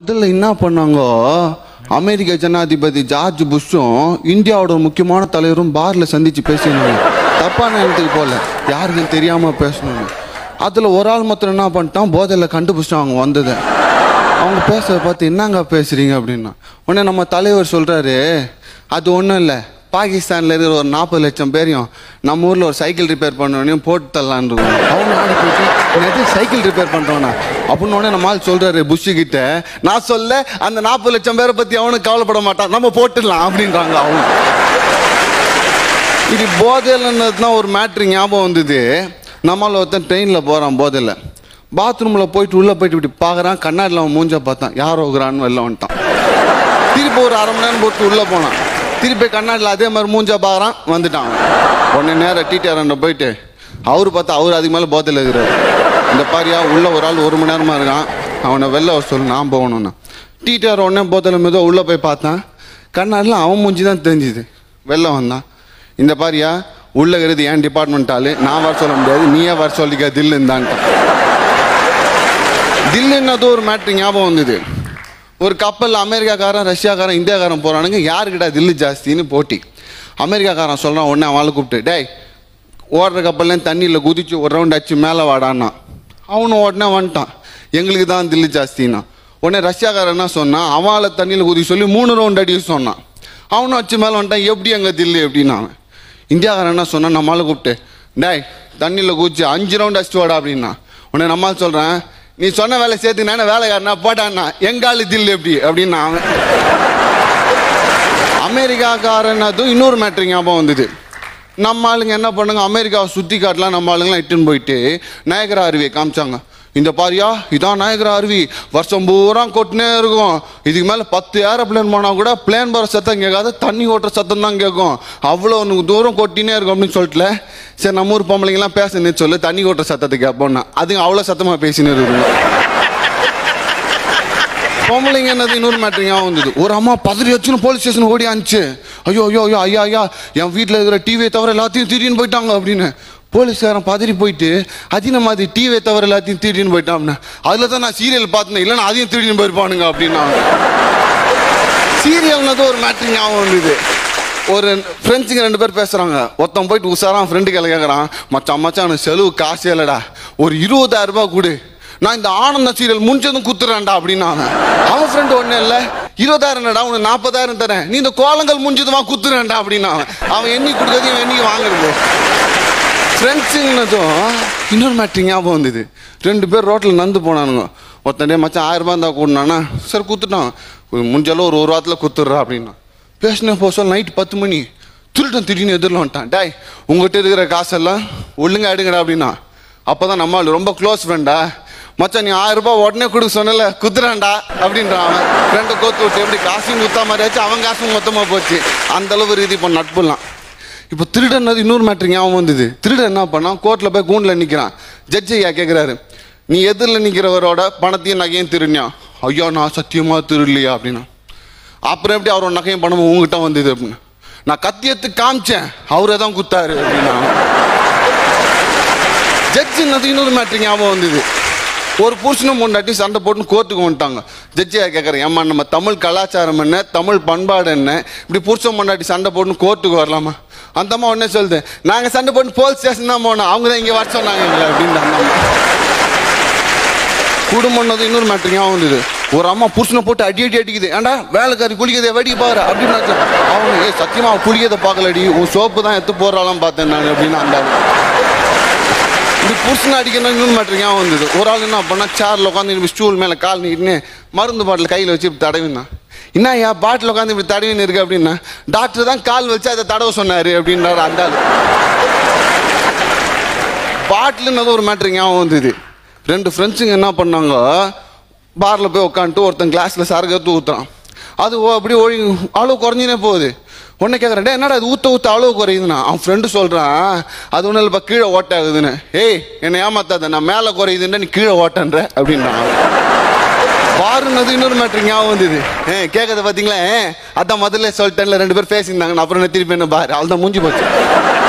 அதில் என்ன பண்ணாங்க அமெரிக்க ஜனாதிபதி ஜார்ஜ் புஷ்ஷும் இந்தியாவோட ஒரு முக்கியமான தலைவரும் பார்ல சந்திச்சு பேசினாங்க தப்பான இடத்துக்கு போகல யாருக்கும் தெரியாம பேசணும் அதில் ஒரு ஆள் மாத்திரம் என்ன பண்ணிட்டான் போதையில் கண்டுபிடிச்சிட்டான் அவங்க வந்ததை அவங்க பேசுறத பார்த்து என்னங்க பேசுறீங்க அப்படின்னா உடனே நம்ம தலைவர் சொல்றாரு அது ஒன்றும் இல்லை பாகிஸ்தான்ல இருக்கிற ஒரு நாற்பது லட்சம் பேரையும் நம்ம ஊர்ல ஒரு சைக்கிள் ரிப்பேர் பண்ணவனையும் போட்டு தரலான்னு இருக்கோம் அவனு ஆடி போயிட்டு என்னது சைக்கிள் ரிப்பேர் பண்றவனா அப்படின்னு உடனே நம்ம ஆள் சொல்றாரு புஷ் கிட்ட நான் சொல்ல அந்த நாற்பது லட்சம் பேரை பத்தி அவனுக்கு கவலைப்பட மாட்டான் நம்ம போட்டுடலாம் அப்படின்றாங்க அவங்க இது போதையில்னது தான் ஒரு மேட்ரு ஞாபகம் வந்தது நம்மள ஒருத்தன் ட்ரெயினில் போகிறான் போதையில் பாத்ரூமில் போயிட்டு உள்ளே போயிட்டு இப்படி பார்க்குறான் கண்ணாடியில் அவன் மூஞ்ச பார்த்தான் யாரோ இருக்கிறான்னு வெளில வந்துட்டான் திருப்பி ஒரு அரை மணி நேரம் போட்டு உள்ளே போனான் திருப்பி கண்ணாடியில் அதே மாதிரி மூஞ்சா பார்க்குறான் வந்துட்டான் அவன். உடனே நேராக டிடிஆர் போயிட்டு அவர் பார்த்தா அவர் அதுக்கு மேலே போதையில் இருக்கிறார் இந்த பாரியா உள்ள ஒரு ஆள் ஒரு மணி நேரமாக இருக்கான் அவனை வெளில வர சொல்லு நான் போகணும்னா டிடிஆர் உடனே போதையில் மெதுவாக உள்ளே போய் பார்த்தான் கண்ணாடியில் அவன் மூஞ்சி தான் தெரிஞ்சுது வெளில வந்தான் இந்த பாரியா உள்ள இருக்கிறது என் டிபார்ட்மெண்ட் ஆளு நான் வர சொல்ல முடியாது நீயே வர சொல்லிக்க தில்லு இருந்தான்ட்டான் தில்லுன்னது ஒரு மேட்ரு ஞாபகம் வந்தது ஒரு கப்பல் அமெரிக்காக்காரன் ரஷ்யாக்காரன் இந்தியாக்காரன் போறானுங்க யாருக்கிட்ட தில்லு ஜாஸ்தின்னு போட்டி அமெரிக்காக்காரன் சொல்றான் உடனே அவளை கூப்பிட்டு டேய் ஓடுற கப்பல்லேருந்து தண்ணியில் குதிச்சு ஒரு ரவுண்ட் அடிச்சு மேலே வாடான்னா அவனும் உடனே வந்துட்டான் எங்களுக்கு தான் தில்லு ஜாஸ்தின்னா உடனே ரஷ்யாக்காரன் என்ன சொன்னான் அவளை தண்ணியில் குதிக்க சொல்லி மூணு ரவுண்ட் அடிக்க சொன்னான் அவனும் வச்சு மேலே வந்துட்டான் எப்படி அங்கே தில்லு எப்படின்னா அவன் இந்தியாக்காரன் என்ன சொன்னான் நம்மளால கூப்பிட்டு டேய் தண்ணியில் குதிச்சு அஞ்சு ரவுண்ட் அடிச்சு வாடா அப்படின்னா உடனே நம்மால் சொல்கிறேன் நீ சொன்ன வேலை சேர்த்து நானே வேலைக்காரனா போட்டான்னா எங்காலு தில்லு எப்படி அப்படின்னு அவன் அமெரிக்காக்காரன் அதுவும் இன்னொரு மேட்ரு ஞாபகம் வந்தது நம்ம ஆளுங்க என்ன பண்ணுங்க அமெரிக்காவை சுற்றி காட்டலாம் நம்ம ஆளுங்களாம் இட்டுன்னு போயிட்டு நாயகரா அருவியை காமிச்சாங்க இந்த பாரியா இதான் நாயகரா அருவி வருஷம் பூரா கொட்டினே இருக்கும் இதுக்கு மேலே பத்து ஏரோப்ளேன் போனால் கூட பிளேன் போகிற சத்தம் கேட்காது தண்ணி ஓட்டுற சத்தம் தான் கேட்கும் அவ்வளோ உனக்கு தூரம் கொட்டினே இருக்கும் அப்படின்னு சொல்லிட்டுல சரி நம்ம ஊர் பொம்பளைங்கலாம் பேசுன்னு சொல்லு தண்ணி ஓட்டுற சத்தத்தை கேட்போம்னா அதுங்க அவ்வளோ சத்தமாக பேசினு இருக்குங்க பொம்பளைங்க என்னது இன்னொரு மேட்ரிங்கா வந்தது ஒரு அம்மா பதறி வச்சுன்னு போலீஸ் ஸ்டேஷன் ஓடி அனுச்சு ஐயோ ஐயோ ஐயோ ஐயா ஐயா என் வீட்டில் இருக்கிற டிவியை தவிர எல்லாத்தையும் திடீர்னு போயிட்டாங்க அப்படின்னு போலீஸ்காரன் பதறி போயிட்டு அதின மாதிரி டிவியை தவிர எல்லாத்தையும் திடீர்னு போயிட்டான் அதில் தான் நான் சீரியல் பார்த்தேன் இல்லைன்னா அதையும் திடீர்னு போயிருப்பானுங்க அப்படின்னா சீரியல்னது ஒரு மேட்ரிங் ஞாபகம் வந்தது ஒரு ஃப்ரெண்ட்ஸுங்க ரெண்டு பேர் பேசுறாங்க ஒருத்தன் போயிட்டு உசாரான் ஃப்ரெண்டு கையில் கேட்குறான் மச்சான் மச்சான் எனக்கு செலவு காசே இல்லைடா ஒரு இருபதாயிரம் ரூபாய் கொடு நான் இந்த ஆனந்த சீரியல் முடிஞ்சதும் குத்துறேன்டா அப்படின்னா அவன் அவன் ஃப்ரெண்டு ஒன்றும் இல்லை இருபதாயிரம் என்னடா உனக்கு நாற்பதாயிரம் தரேன் நீ இந்த கோலங்கள் முடிஞ்சதுமா குத்துறேன்டா அப்படின்னா அவன் அவன் எண்ணி கொடுக்கறதையும் எண்ணி வாங்குறது ஃப்ரெண்ட்ஸுங்கனதும் இன்னொரு மேட்ரு ஞாபகம் வந்தது ரெண்டு பேர் ரோட்டில் நந்து போனானுங்க ஒருத்தன் டே மச்சான் ஆயிரம் ரூபாய் இருந்தால் கூடனானா சரி குத்துட்டான் முடிஞ்சாலும் ஒரு ஒரு வாரத்தில் குத்துடுறா அப்படின்னா பேசினே போக சொல்ல நைட்டு பத்து மணி திருட்டன் திடீர்னு எதிரில் வந்துட்டான் டேய் உங்ககிட்ட இருக்கிற காசெல்லாம் ஒழுங்கா எடுங்கடா அப்படின்னா அப்போ தான் நம்ம ஆளு ரொம்ப க்ளோஸ் ஃப்ரெண்டா மச்சான் நீ ஆயிரம் ரூபாய் உடனே கொடுக்க சொன்னல குத்துறான்டா அப்படின்றான் அவன் ஃப்ரெண்டை கோத்து விட்டு எப்படி காசும் குத்தா மாதிரி ஆச்சு அவன் காசும் மொத்தமாக போச்சு அந்த அளவு ரீதி இப்போ நட்புலாம் இப்போ திருடனது இன்னொரு மேட்ரு ஞாபகம் வந்தது திருடன் என்ன பண்ணான் கோர்ட்டில் போய் கூண்டில் நிற்கிறான் ஜட்ஜ் ஐயா கேட்குறாரு நீ எதிரில் நிற்கிறவரோட பணத்தையும் நகையும் திருடியா ஐயோ நான் சத்தியமாக திருடலையா அப்படின்னா அப்புறம் எப்படி அவரோட நகையும் பணமும் உங்ககிட்ட வந்தது அப்படின்னு நான் கத்தியத்து காமிச்சேன் அவரே தான் குத்தாரு அப்படின்னா ஜட்ஜுன்னது இன்னொரு மேட்ரு ஞாபகம் வந்தது ஒரு புருஷனும் முன்னாடி சண்டை போட்டு கோர்ட்டுக்கு வந்துட்டாங்க ஜட்ஜியா கேட்குறேன் ஏம்மா நம்ம தமிழ் கலாச்சாரம் என்ன தமிழ் பண்பாடு என்ன இப்படி புருஷன் முன்னாடி சண்டை போட்டு கோர்ட்டுக்கு வரலாமா அந்த அம்மா உடனே சொல்லுது நாங்கள் சண்டை போட்டு போலீஸ் ஸ்டேஷன் தான் போனோம் அவங்க தான் இங்கே வர சொன்னாங்க எங்களை அப்படின்னு அந்த அம்மா குடும்பம்னது இன்னொரு மேட்ரு ஞாபகம் வந்தது ஒரு அம்மா புருஷனை போட்டு அடி அடி அடிக்குது ஏன்டா வேலைக்காரி குளிக்கதை வெடி பாரு அப்படின்னு அவங்க ஏ சத்தியமா அவன் குளிக்கதை பார்க்கலடி உன் சோப்பு தான் எடுத்து போடுறாலும் பார்த்தேன் நான் அப்படின்னு அந்த ஆளு. இப்படி புருஷனை அடிக்கணும் இன்னொரு மேட்ரு ஞாபகம் வந்தது ஒரு ஆள் என்ன பண்ணா சேர்ல உட்காந்து ஸ்டூல் மேலே கால் நீட்டுன்னு மருந்து பாட்டில் கையில் வச்சு இப்படி தடவினான் என்ன ஐயா பாட்டில் உட்காந்து இப்படி தடவின்னு இருக்கு அப்படின்னா டாக்டர் தான் கால் வச்சு அதை தடவ சொன்னாரு அப்படின்றாரு அந்த ஆளு பாட்டில்னது ஒரு மேட்ரு ஞாபகம் வந்தது ரெண்டு ஃப்ரெண்ட்ஸுங்க என்ன பண்ணாங்க பாரில் போய் உட்காந்துட்டு ஒருத்தன் கிளாஸில் சரக்கு எடுத்து ஊற்றுறான் அது ஓ- அப்படியே ஒழி அளவு குறைஞ்சினே போகுது உடனே கேட்குறேன் டே என்னடா இது ஊற்ற ஊற்ற அளவு குறையுதுண்ணா அவன் ஃப்ரெண்டு சொல்கிறான் அது ஒன்றும் இல்லைப்பா கீழே ஓட்ட ஆகுதுன்னு ஏய் என்னை ஏமாத்தாத நான் மேலே குறையுதுன்னா நீ கீழே ஓட்டன்ற அப்படின்றான் பாருன்னது இன்னொரு மேட்ரு ஞாபகம் வந்தது ஏ கேட்கறத பார்த்தீங்களா ஏ அதான் முதல்ல சொல்லிட்டேன்ல ரெண்டு பேர் பேசியிருந்தாங்க நான் அப்புறம் என்ன திருப்பி என்ன பாரு அவள் தான் மூஞ்சி போச்சு